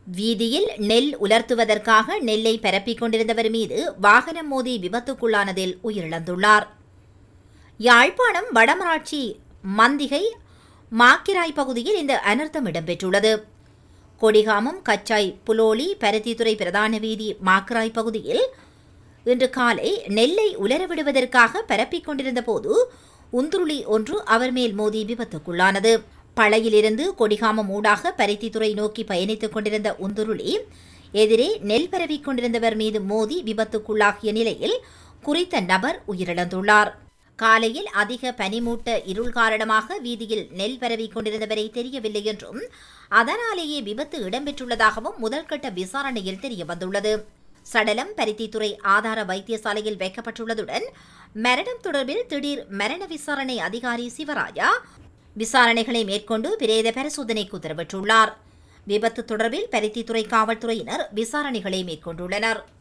வீதியில் நெல் உலர்த்துவதற்காக நெல்லை பரப்பிக் கொண்டிருந்தவர் மீது வாகனம் மோதி விபத்துக்குள்ளானதில் உயிரிழந்துள்ளார் யாழ்ப்பாணம் வடமராட்சி மந்திகை மாக்கிராய் பகுதியில் இந்த அனர்த்தம் இடம்பெற்றுள்ளது கொடிகாமம் கச்சாய் புலோலி பருத்தித்துறை பிரதான வீதி மாக்கிராய் பகுதியில் இன்று காலை நெல்லை உலர விடுவதற்காக பரப்பிக் கொண்டிருந்த போது உந்துருளி ஒன்று அவர் மேல் மோதி விபத்துக்குள்ளானது பழையிலிருந்து கொடிகாமம் ஊடாக பருத்தித்துறை நோக்கி பயணித்துக் கொண்டிருந்த உந்துருளி எதிரே நெல் பரவிக் கொண்டிருந்தவர் மீது மோதி விபத்துக்குள்ளாகிய நிலையில் குறித்த நபர் உயிரிழந்துள்ளார் காலையில் அதிக பனிமூட்ட இருள் காரணமாக வீதியில் நெல் பரவிக் கொண்டிருந்தவரை தெரியவில்லை என்றும் அதனாலேயே விபத்து இடம்பெற்றுள்ளதாகவும் முதல்கட்ட விசாரணையில் தெரியவந்துள்ளது சடலம் பருத்தித்துறை ஆதார வைத்தியசாலையில் வைக்கப்பட்டுள்ளதுடன் மரணம் தொடர்பில் திடீர் மரண விசாரணை அதிகாரி சிவராஜா விசாரணைகளை மேற்கொண்டு பிரேத பரிசோதனைக்கு உத்தரவிட்டுள்ளார் விபத்து தொடர்பில் பருத்தித்துறை காவல்துறையினர் விசாரணைகளை மேற்கொண்டுள்ளனர்